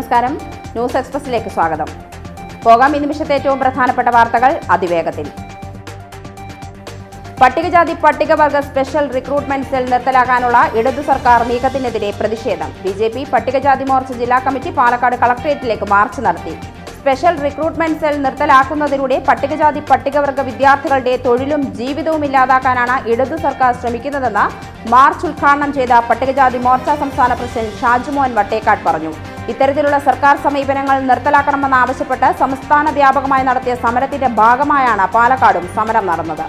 നമസ്കാരം ന്യൂസ് എക്സ്പ്രസിലേക്ക് സ്വാഗതം പോകാം ഈ നിമിഷത്തെ ഏറ്റവും പ്രധാനപ്പെട്ട വാർത്തകൾ അതിവേഗത്തിൽ പട്ടികജാതി പട്ടികവർഗ സ്പെഷ്യൽ റിക്രൂട്ട്മെന്റ് സെൽ നിർത്തലാക്കാനുള്ള ഇടതു സർക്കാർ നീക്കത്തിനെതിരെ പ്രതിഷേധം ബി ജെ പി പട്ടികജാതി മോർച്ച ജില്ലാ കമ്മിറ്റി പാലക്കാട് കളക്ടറേറ്റിലേക്ക് മാർച്ച് നടത്തി സ്പെഷ്യൽ റിക്രൂട്ട്മെന്റ് സെൽ നിർത്തലാക്കുന്നതിലൂടെ പട്ടികജാതി പട്ടികവർഗ വിദ്യാർത്ഥികളുടെ തൊഴിലും ജീവിതവും ഇല്ലാതാക്കാനാണ് ഇടതു സർക്കാർ ശ്രമിക്കുന്നതെന്ന് മാർച്ച് ഉദ്ഘാടനം ചെയ്ത പട്ടികജാതി മോർച്ച സംസ്ഥാന പ്രസിഡന്റ് ഷാജുമോഹൻ വട്ടേക്കാട് പറഞ്ഞു ഇത്തരത്തിലുള്ള സർക്കാർ സമീപനങ്ങൾ നിർത്തലാക്കണമെന്നാവശ്യപ്പെട്ട് സംസ്ഥാന വ്യാപകമായി നടത്തിയ സമരത്തിന്റെ ഭാഗമായാണ് പാലക്കാടും സമരം നടന്നത്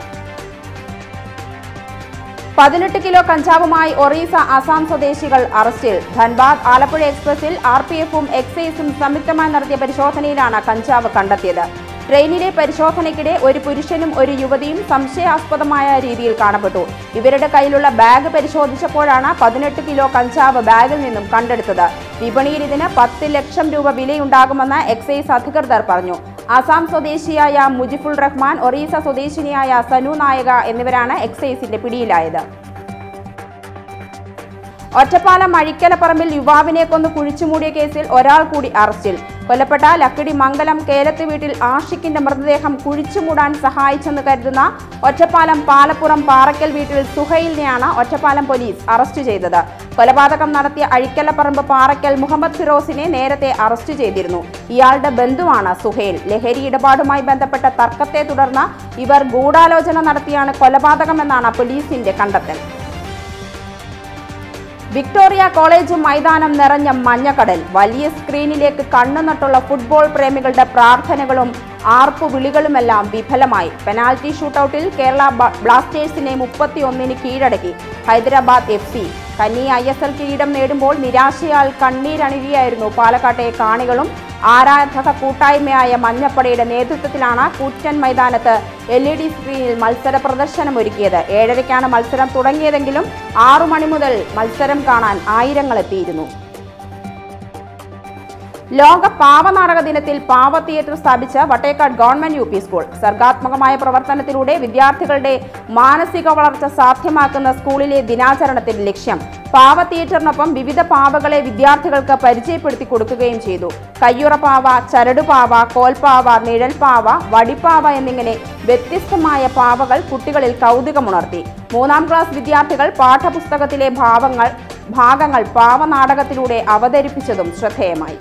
പതിനെട്ട് കിലോ കഞ്ചാവുമായി ഒറീസ അസാം സ്വദേശികൾ അറസ്റ്റിൽ ധൻബാദ് ആലപ്പുഴ എക്സ്പ്രസിൽ ആർ പി എഫും എക്സൈസും സംയുക്തമായി നടത്തിയ പരിശോധനയിലാണ് കഞ്ചാവ് കണ്ടെത്തിയത് ട്രെയിനിലെ പരിശോധനയ്ക്കിടെ ഒരു പുരുഷനും ഒരു യുവതിയും സംശയാസ്പദമായ രീതിയിൽ കാണപ്പെട്ടു ഇവരുടെ കയ്യിലുള്ള ബാഗ് പരിശോധിച്ചപ്പോഴാണ് പതിനെട്ട് കിലോ കഞ്ചാവ് ബാഗിൽ നിന്നും കണ്ടെടുത്തത് വിപണിയിൽ ഇതിന് പത്ത് ലക്ഷം രൂപ വിലയുണ്ടാകുമെന്ന് എക്സൈസ് അധികൃതർ പറഞ്ഞു അസാം സ്വദേശിയായ മുജിഫുൾ റഹ്മാൻ ഒറീസ സ്വദേശിനിയായ സനു നായക എന്നിവരാണ് എക്സൈസിന്റെ പിടിയിലായത് ഒറ്റപ്പാലം അഴിക്കലപ്പറമ്പിൽ യുവാവിനെ കൊന്ന് കുഴിച്ചുമൂടിയ കേസിൽ ഒരാൾ കൂടി അറസ്റ്റിൽ കൊല്ലപ്പെട്ട ലക്കിടി മംഗലം കേലത്ത് വീട്ടിൽ ആഷിക്കിന്റെ മൃതദേഹം കുഴിച്ചുമൂടാൻ സഹായിച്ചെന്ന് കരുതുന്ന ഒറ്റപ്പാലം പാലപ്പുറം പാറയ്ക്കൽ വീട്ടിൽ സുഹൈലിനെയാണ് ഒറ്റപ്പാലം പോലീസ് അറസ്റ്റ് ചെയ്തത് കൊലപാതകം നടത്തിയ അഴിക്കലപ്പറമ്പ് പാറയ്ക്കൽ മുഹമ്മദ് ഫിറോസിനെ നേരത്തെ അറസ്റ്റ് ചെയ്തിരുന്നു ഇയാളുടെ ബന്ധുവാണ് സുഹൈൽ ലഹരി ഇടപാടുമായി ബന്ധപ്പെട്ട തർക്കത്തെ തുടർന്ന് ഇവർ ഗൂഢാലോചന നടത്തിയാണ് കൊലപാതകമെന്നാണ് പോലീസിന്റെ കണ്ടെത്തൽ വിക്ടോറിയ കോളേജ് മൈതാനം നിറഞ്ഞ മഞ്ഞക്കടൽ വലിയ സ്ക്രീനിലേക്ക് കണ്ണുനട്ടുള്ള ഫുട്ബോൾ പ്രേമികളുടെ പ്രാർത്ഥനകളും ആർപ്പു വിളികളുമെല്ലാം വിഫലമായി പെനാൽറ്റി ഷൂട്ടൌട്ടിൽ കേരള ബ- ബ്ലാസ്റ്റേഴ്സിനെ മുപ്പത്തിയൊന്നിന് കീഴടക്കി ഹൈദരാബാദ് എഫ് സി കന്നി ഐ എസ് എൽ കിരീടം നേടുമ്പോൾ നിരാശയാൽ കണ്ണീരണിയുകയായിരുന്നു പാലക്കാട്ടെ കാണികളും ആരാധക കൂട്ടായ്മയായ മഞ്ഞപ്പടയുടെ നേതൃത്വത്തിലാണ് കൂറ്റൻ മൈതാനത്ത് എൽ ഇ ഡി സ്ക്രീനിൽ മത്സര പ്രദർശനം ഒരുക്കിയത് ഏഴരയ്ക്കാണ് മത്സരം തുടങ്ങിയതെങ്കിലും ആറു മണി മുതൽ മത്സരം കാണാൻ ആയിരങ്ങൾ എത്തിയിരുന്നു ലോക പാവനാടക ദിനത്തിൽ പാവ തിയേറ്റർ സ്ഥാപിച്ച Vattekkad government U P school സർഗാത്മകമായ പ്രവർത്തനത്തിലൂടെ വിദ്യാർത്ഥികളുടെ മാനസിക വളർച്ച സാധ്യമാക്കുന്ന സ്കൂളിലെ ദിനാചരണത്തിന്റെ ലക്ഷ്യം പാവ തിയേറ്ററിനൊപ്പം വിവിധ പാവകളെ വിദ്യാർത്ഥികൾക്ക് പരിചയപ്പെടുത്തി കൊടുക്കുകയും ചെയ്തു കയ്യുറപ്പാവ ചരടുപാവ കോൽപ്പാവ നിഴൽപ്പാവ വടിപ്പാവ എന്നിങ്ങനെ വ്യത്യസ്തമായ പാവകൾ കുട്ടികളിൽ കൗതുകമുണർത്തി മൂന്നാം ക്ലാസ് വിദ്യാർത്ഥികൾ പാഠപുസ്തകത്തിലെ ഭാവങ്ങൾ ഭാഗങ്ങൾ പാവനാടകത്തിലൂടെ അവതരിപ്പിച്ചതും ശ്രദ്ധേയമായി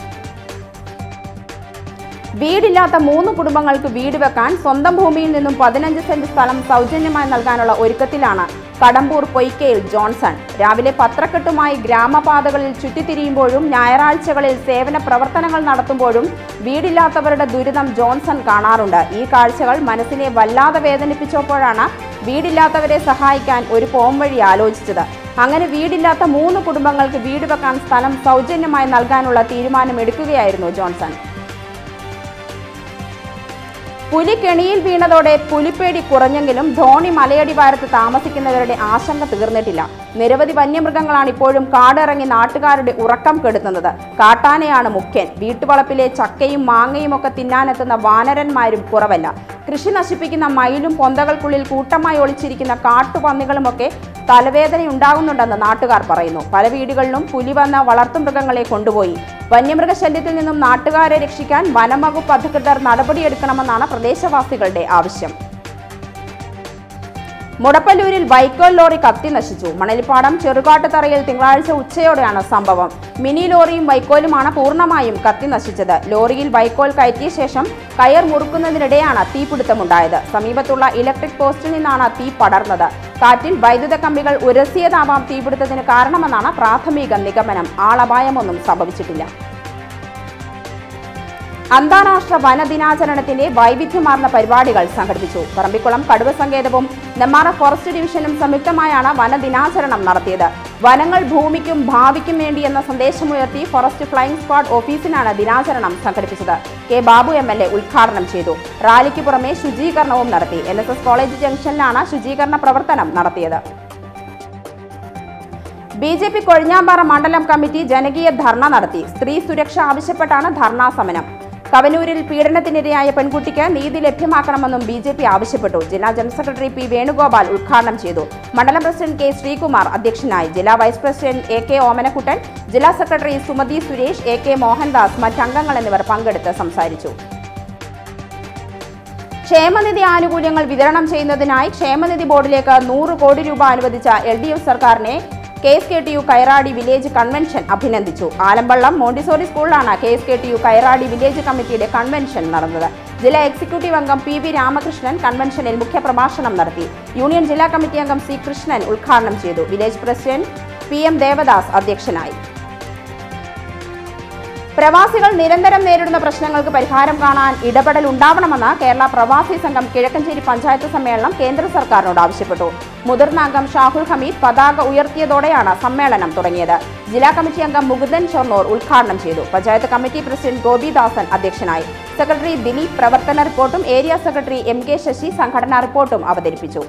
വീടില്ലാത്ത മൂന്ന് കുടുംബങ്ങൾക്ക് വീട് വെക്കാൻ സ്വന്തം ഭൂമിയിൽ നിന്നും പതിനഞ്ച് സെന്റ് സ്ഥലം സൗജന്യമായി നൽകാനുള്ള ഒരുക്കത്തിലാണ് കടമ്പൂർ പൊയ്ക്കയിൽ ജോൺസൺ രാവിലെ പത്രക്കെട്ടുമായി ഗ്രാമപാതകളിൽ ചുറ്റിത്തിരിയുമ്പോഴും ഞായറാഴ്ചകളിൽ സേവന പ്രവർത്തനങ്ങൾ നടത്തുമ്പോഴും വീടില്ലാത്തവരുടെ ദുരിതം ജോൺസൺ കാണാറുണ്ട് ഈ കാഴ്ചകൾ മനസ്സിനെ വല്ലാതെ വേദനിപ്പിച്ചപ്പോഴാണ് വീടില്ലാത്തവരെ സഹായിക്കാൻ ഒരു പോംവഴി ആലോചിച്ചത് അങ്ങനെ വീടില്ലാത്ത മൂന്ന് കുടുംബങ്ങൾക്ക് വീട് വെക്കാൻ സ്ഥലം സൗജന്യമായി നൽകാനുള്ള തീരുമാനം എടുക്കുകയായിരുന്നു ജോൺസൺ പുലി കെണിയിൽ വീണതോടെ പുലിപ്പേടി കുറഞ്ഞെങ്കിലും ധോണി മലയടിവാരത്ത് താമസിക്കുന്നവരുടെ ആശങ്ക തീർന്നിട്ടില്ല നിരവധി വന്യമൃഗങ്ങളാണ് ഇപ്പോഴും കാടിറങ്ങി നാട്ടുകാരുടെ ഉറക്കം കെടുത്തുന്നത് കാട്ടാനയാണ് മുഖ്യൻ വീട്ടുവളപ്പിലെ ചക്കയും മാങ്ങയും ഒക്കെ തിന്നാനെത്തുന്ന വാനരന്മാരും കുറവല്ല കൃഷി നശിപ്പിക്കുന്ന മയിലും പൊന്തകൾക്കുള്ളിൽ കൂട്ടമായി ഒളിച്ചിരിക്കുന്ന കാട്ടുപന്നികളുമൊക്കെ തലവേദന ഉണ്ടാകുന്നുണ്ടെന്ന് നാട്ടുകാർ പറയുന്നു പല വീടുകളിലും പുലി വന്ന വളർത്തുമൃഗങ്ങളെ കൊണ്ടുപോയി വന്യമൃഗശല്യത്തിൽ നിന്നും നാട്ടുകാരെ രക്ഷിക്കാൻ വനംവകുപ്പ് അധികൃതർ നടപടിയെടുക്കണമെന്നാണ് പ്രദേശവാസികളുടെ ആവശ്യം മുടപ്പല്ലൂരിൽ വൈക്കോൽ ലോറി കത്തി നശിച്ചു മണലിപ്പാടം ചെറുകാട്ടുതറയിൽ തിങ്കളാഴ്ച ഉച്ചയോടെയാണ് സംഭവം മിനി ലോറിയും വൈക്കോലുമാണ് പൂർണ്ണമായും കത്തി നശിച്ചത് ലോറിയിൽ വൈക്കോൽ കയറ്റിയ ശേഷം കയർ മുറുക്കുന്നതിനിടെയാണ് തീപിടുത്തമുണ്ടായത് സമീപത്തുള്ള ഇലക്ട്രിക് പോസ്റ്റിൽ നിന്നാണ് തീ പടർന്നത് കാറ്റിൽ വൈദ്യുത കമ്പികൾ ഉരസിയതാവാം തീപിടുത്തത്തിന് കാരണമെന്നാണ് പ്രാഥമിക നിഗമനം ആളപായമൊന്നും സംഭവിച്ചിട്ടില്ല അന്താരാഷ്ട്ര വനദിനാചരണത്തിന്റെ വൈവിധ്യമാർന്ന പരിപാടികൾ സംഘടിപ്പിച്ചു പറമ്പിക്കുളം കടുവ സങ്കേതവും നെമ്മാറ ഫോറസ്റ്റ് ഡിവിഷനും സംയുക്തമായാണ് വനദിനാചരണം നടത്തിയത് വനങ്ങൾ ഭൂമിക്കും ഭാവിക്കും വേണ്ടി എന്ന സന്ദേശമുയർത്തി ഫോറസ്റ്റ് ഫ്ലൈയിംഗ് സ്ക്വാഡ് ഓഫീസിനാണ് ദിനാചരണം സംഘടിപ്പിച്ചത് K Babu M L A ഉദ്ഘാടനം ചെയ്തു റാലിക്ക് പുറമെ ശുചീകരണവും നടത്തി എൻ എസ് എസ് കോളേജ് ജംഗ്ഷനിലാണ് ശുചീകരണ പ്രവർത്തനം നടത്തിയത് ബി ജെ പി കൊഴിഞ്ഞാമ്പാറ മണ്ഡലം കമ്മിറ്റി ജനകീയ ധർണ നടത്തി സ്ത്രീ സുരക്ഷ ആവശ്യപ്പെട്ടാണ് ധർണാ സമരം കവനൂരിൽ പീഡനത്തിനിരയായ പെൺകുട്ടിക്ക് നീതി ലഭ്യമാക്കണമെന്നും ബി ജെ പി ആവശ്യപ്പെട്ടു ജില്ലാ ജനറൽ സെക്രട്ടറി പി വേണുഗോപാൽ ഉദ്ഘാടനം ചെയ്തു മണ്ഡലം പ്രസിഡന്റ് കെ ശ്രീകുമാർ അധ്യക്ഷനായി ജില്ലാ vice president A K Omanakuttan ജില്ലാ secretary Sumathi Suresh A K Mohandas മറ്റംഗങ്ങൾ എന്നിവർ പങ്കെടുത്ത് സംസാരിച്ചു ക്ഷേമനിധി ആനുകൂല്യങ്ങൾ വിതരണം ചെയ്യുന്നതിനായി ക്ഷേമനിധി ബോർഡിലേക്ക് നൂറ് കോടി രൂപ അനുവദിച്ച എൽ ഡി എഫ് സർക്കാരിനെ K S K T U Kairadi village convention അഭിനന്ദിച്ചു ആലമ്പള്ളം മോണ്ടിസോറി സ്കൂളിലാണ് K S K T U Kairadi village കമ്മിറ്റിയുടെ കൺവെൻഷൻ നടന്നത് ജില്ലാ എക്സിക്യൂട്ടീവ് അംഗം പി വി രാമകൃഷ്ണൻ കൺവെൻഷനിൽ മുഖ്യപ്രഭാഷണം നടത്തി യൂണിയൻ ജില്ലാ കമ്മിറ്റി അംഗം സി കൃഷ്ണൻ ഉദ്ഘാടനം ചെയ്തു village president P M Devadas അധ്യക്ഷനായി പ്രവാസികൾ നിരന്തരം നേരിടുന്ന പ്രശ്നങ്ങൾക്ക് പരിഹാരം കാണാൻ ഇടപെടൽ ഉണ്ടാവണമെന്ന് കേരള പ്രവാസി സംഘം കിഴക്കഞ്ചേരി പഞ്ചായത്ത് സമ്മേളനം കേന്ദ്ര സർക്കാരിനോട് ആവശ്യപ്പെട്ടു മുതിർന്ന അംഗം ഷാഹുൽ ഹമീദ് പതാക ഉയർത്തിയതോടെയാണ് സമ്മേളനം തുടങ്ങിയത് ജില്ലാ കമ്മിറ്റി അംഗം മുകുന്ദൻ ഷൊർണൂർ ഉദ്ഘാടനം ചെയ്തു പഞ്ചായത്ത് കമ്മിറ്റി പ്രസിഡന്റ് ഗോപിദാസൻ അധ്യക്ഷനായി സെക്രട്ടറി ദിലീപ് പ്രവർത്തന റിപ്പോർട്ടും area secretary M K Sasi സംഘടനാ റിപ്പോർട്ടും അവതരിപ്പിച്ചു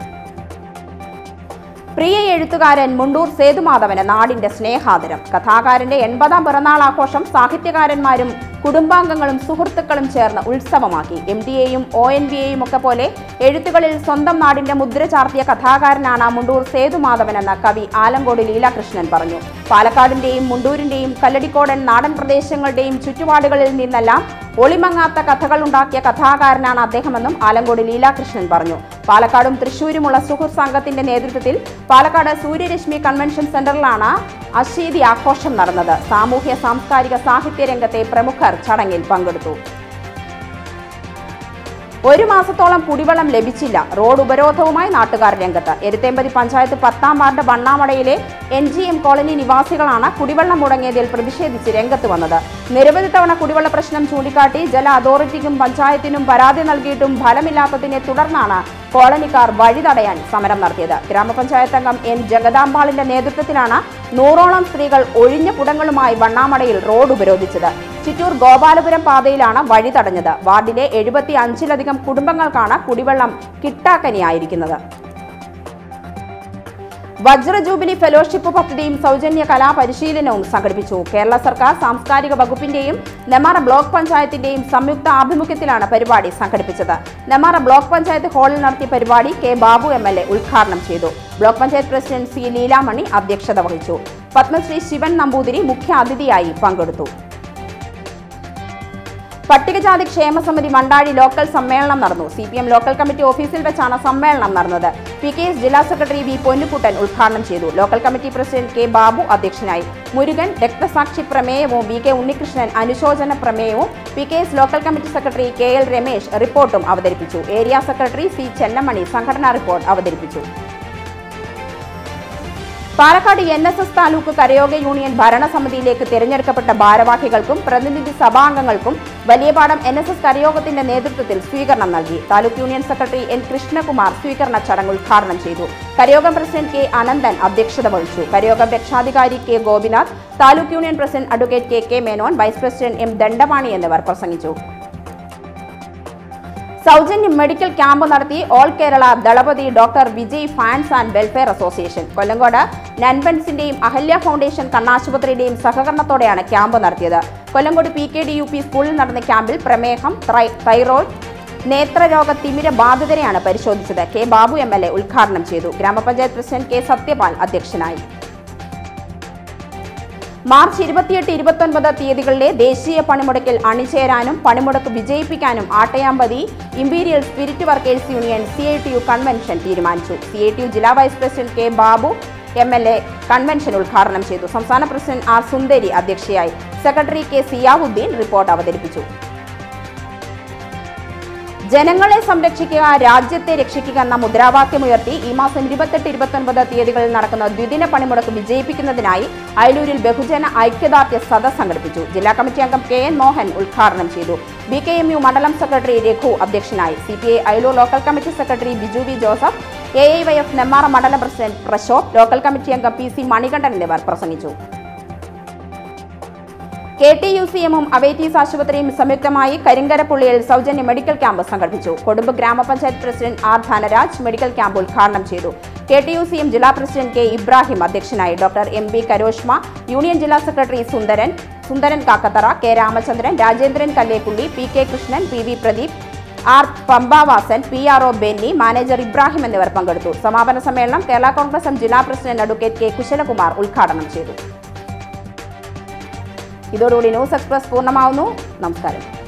പ്രിയ എഴുത്തുകാരൻ മുണ്ടൂർ സേതുമാധവന് നാടിന്റെ സ്നേഹാദരം കഥാകാരന്റെ എൺപതാം പിറന്നാൾ ആഘോഷം സാഹിത്യകാരന്മാരും കുടുംബാംഗങ്ങളും സുഹൃത്തുക്കളും ചേർന്ന് ഉത്സവമാക്കി എം ഡി എയും ഒ എൻ വി എയും ഒക്കെ പോലെ എഴുത്തുകളിൽ സ്വന്തം നാടിന്റെ മുദ്ര ചാർത്തിയ കഥാകാരനാണ് മുണ്ടൂർ സേതുമാധവൻ എന്ന കവി ആലങ്കോട് ലീലാകൃഷ്ണൻ പറഞ്ഞു പാലക്കാടിന്റെയും മുണ്ടൂരിന്റെയും കല്ലടിക്കോടൻ നാടൻ പ്രദേശങ്ങളുടെയും ചുറ്റുപാടുകളിൽ നിന്നെല്ലാം ഒളിമങ്ങാത്ത കഥകൾ ഉണ്ടാക്കിയ കഥാകാരനാണ് അദ്ദേഹമെന്നും ആലങ്കോട് ലീലാകൃഷ്ണൻ പറഞ്ഞു പാലക്കാടും തൃശൂരുമുള്ള സുഹൃത്ത് സംഘത്തിന്റെ നേതൃത്വത്തിൽ പാലക്കാട് സൂര്യരശ്മി കൺവെൻഷൻ സെന്ററിലാണ് അശീതി ആഘോഷം നടന്നത് സാമൂഹ്യ സാംസ്കാരിക സാഹിത്യ രംഗത്തെ പ്രമുഖർ ചടങ്ങിൽ പങ്കെടുത്തു ഒരു മാസത്തോളം കുടിവെള്ളം ലഭിച്ചില്ല റോഡ് ഉപരോധവുമായി നാട്ടുകാർ രംഗത്ത് എരുത്തേമ്പതി പഞ്ചായത്ത് പത്താം വാർഡ് വണ്ണാമടയിലെ എൻ ജി എം കോളനി നിവാസികളാണ് കുടിവെള്ളം മുടങ്ങിയതിൽ പ്രതിഷേധിച്ച് രംഗത്ത് വന്നത് നിരവധി തവണ കുടിവെള്ള പ്രശ്നം ചൂണ്ടിക്കാട്ടി ജല അതോറിറ്റിക്കും പഞ്ചായത്തിനും പരാതി നൽകിയിട്ടും ഫലമില്ലാത്തതിനെ തുടർന്നാണ് കോളനിക്കാർ വഴി തടയാൻ സമരം നടത്തിയത് ഗ്രാമപഞ്ചായത്ത് അംഗം എൻ ജഗദാമ്പാളിന്റെ നേതൃത്വത്തിലാണ് നൂറോളം സ്ത്രീകൾ ഒഴിഞ്ഞ പുടങ്ങളുമായി വണ്ണാമടയിൽ റോഡ് ഉപരോധിച്ചത് ചിറ്റൂർ ഗോപാലപുരം പാതയിലാണ് വഴി തടഞ്ഞത് വാർഡിലെ എഴുപത്തി അഞ്ചിലധികം കുടുംബങ്ങൾക്കാണ് കുടിവെള്ളം കിട്ടാക്കനിയായിരിക്കുന്നത് വജ്ര ജൂബിലി ഫെലോഷിപ്പ് പദ്ധതിയും സൗജന്യ കലാപരിശീലനവും സംഘടിപ്പിച്ചു കേരള സർക്കാർ സാംസ്കാരിക വകുപ്പിന്റെയും നെമാറ ബ്ലോക്ക് പഞ്ചായത്തിന്റെയും സംയുക്ത ആഭിമുഖ്യത്തിലാണ് പരിപാടി സംഘടിപ്പിച്ചത് നെമാറ ബ്ലോക്ക് പഞ്ചായത്ത് ഹാളിൽ നടത്തിയ പരിപാടി K Babu M L A ഉദ്ഘാടനം ചെയ്തു block panchayat president C Leelamani അധ്യക്ഷത വഹിച്ചു പത്മശ്രീ ശിവൻ നമ്പൂതിരി മുഖ്യ അതിഥിയായി പങ്കെടുത്തു പട്ടികജാതി ക്ഷേമസമിതി മണ്ടാടി ലോക്കൽ സമ്മേളനം നടന്നു C P M local committee ഓഫീസിൽ വെച്ചാണ് സമ്മേളനം നടന്നത് പി കെ എസ് ജില്ലാ സെക്രട്ടറി വി പൊന്നുക്കുട്ടൻ ഉദ്ഘാടനം ചെയ്തു local committee president K Babu അധ്യക്ഷനായി മുരുകൻ രക്തസാക്ഷി പ്രമേയവും വി കെ ഉണ്ണികൃഷ്ണൻ അനുശോചന പ്രമേയവും P K S local committee secretary K L Ramesh റിപ്പോർട്ടും അവതരിപ്പിച്ചു ഏരിയ സെക്രട്ടറി സി ചെന്നമണി സംഘടനാ റിപ്പോർട്ട് അവതരിപ്പിച്ചു Palakkad N S S taluk കരയോഗ യൂണിയൻ ഭരണസമിതിയിലേക്ക് തിരഞ്ഞെടുക്കപ്പെട്ട ഭാരവാഹികൾക്കും പ്രതിനിധി സഭാംഗങ്ങൾക്കും വലിയപാടം എൻ എസ് എസ് കരയോഗത്തിന്റെ നേതൃത്വത്തിൽ സ്വീകരണം നൽകി taluk union secretary N Krishnakumar സ്വീകരണ ചടങ്ങ് ഉദ്ഘാടനം ചെയ്തു കരയോഗം പ്രസിഡന്റ് കെ അനന്തൻ അധ്യക്ഷത വഹിച്ചു കരയോഗം രക്ഷാധികാരി K Gopinath taluk union president advocate K K Menon vice president M Dandapani എന്നിവർ പ്രസംഗിച്ചു സൗജന്യ മെഡിക്കൽ ക്യാമ്പ് നടത്തി all Kerala Thalapathy doctor Vijay fans and welfare association Kollengode നൻപൻസിന്റെയും അഹല്യ ഫൗണ്ടേഷൻ കണ്ണാശുപത്രിയുടെയും സഹകരണത്തോടെയാണ് ക്യാമ്പ് നടത്തിയത് Kollengode P K D U P സ്കൂളിൽ നടന്ന ക്യാമ്പിൽ പ്രമേഹം ത്രൈ- തൈറോയ്ഡ് നേത്രരോഗ തിമിര ബാധിതരെയാണ് പരിശോധിച്ചത് K Babu M L A ഉദ്ഘാടനം ചെയ്തു ഗ്രാമപഞ്ചായത്ത് പ്രസിഡന്റ് കെ സത്യപാൽ അധ്യക്ഷനായി മാർച്ച് ഇരുപത്തിയെട്ട് ഇരുപത്തൊൻപത് തീയതികളിലെ ദേശീയ പണിമുടക്കിൽ അണിചേരാനും പണിമുടക്ക് വിജയിപ്പിക്കാനും Attayampathy imperial spirit workers union C I T U convention തീരുമാനിച്ചു സി ഐ ടി യു ജില്ലാ vice president K Babu M L A convention ഉദ്ഘാടനം ചെയ്തു സംസ്ഥാന പ്രസിഡന്റ് ആർ സുന്ദരി അധ്യക്ഷയായി സെക്രട്ടറി കെ സിയാവുദ്ദീൻ റിപ്പോർട്ട് അവതരിപ്പിച്ചു ജനങ്ങളെ സംരക്ഷിക്കുക രാജ്യത്തെ രക്ഷിക്കുക എന്ന മുദ്രാവാക്യമുയർത്തി ഈ മാസം ഇരുപത്തെട്ട് ഇരുപത്തൊൻപത് തീയതികളിൽ നടക്കുന്ന ദ്വിദിന പണിമുടക്ക് വിജയിപ്പിക്കുന്നതിനായി അയലൂരിൽ ബഹുജന ഐക്യദാർഢ്യ സദസ് സംഘടിപ്പിച്ചു ജില്ലാ കമ്മിറ്റി അംഗം കെ എൻ മോഹൻ ഉദ്ഘാടനം ചെയ്തു ബി കെ എം യു മണ്ഡലം സെക്രട്ടറി രഘു അധ്യക്ഷനായി C P I Ayalur local committee secretary Biju V Joseph A I Y F Nemmara മണ്ഡലം പ്രസിഡന്റ് പ്രശോഭ് ലോക്കൽ കമ്മിറ്റി അംഗം പി സി മണികണ്ഠൻ എന്നിവർ പ്രസംഗിച്ചു കെ ടി യു സി എമ്മും അവേറ്റീസ് ആശുപത്രിയും സംയുക്തമായി കരിങ്കരപ്പുള്ളിയിൽ സൗജന്യ മെഡിക്കൽ ക്യാമ്പ് സംഘടിപ്പിച്ചു കൊടുമ്പ് ഗ്രാമപഞ്ചായത്ത് president R Dhanaraj medical camp ഉദ്ഘാടനം ചെയ്തു K T U C M ജില്ലാ പ്രസിഡന്റ് കെ ഇബ്രാഹിം അധ്യക്ഷനായി doctor M B Karoshma union ജില്ലാ secretary Sundaran Sundaran Kakkathara K Ramachandran Rajendran Kallekkulli P K Krishnan P V Pradeep R Pampavasan P R O Benny manager Ibrahim എന്നിവർ പങ്കെടുത്തു സമാപന സമ്മേളനം കേരള കോൺഗ്രസ് എം ജില്ലാ പ്രസിഡന്റ് അഡ്വക്കേറ്റ് കെ കുശലകുമാർ ഉദ്ഘാടനം ചെയ്തു ഇതോടുകൂടി ന്യൂസ് എക്സ്പ്രസ് പൂർണ്ണമാവുന്നു നമസ്കാരം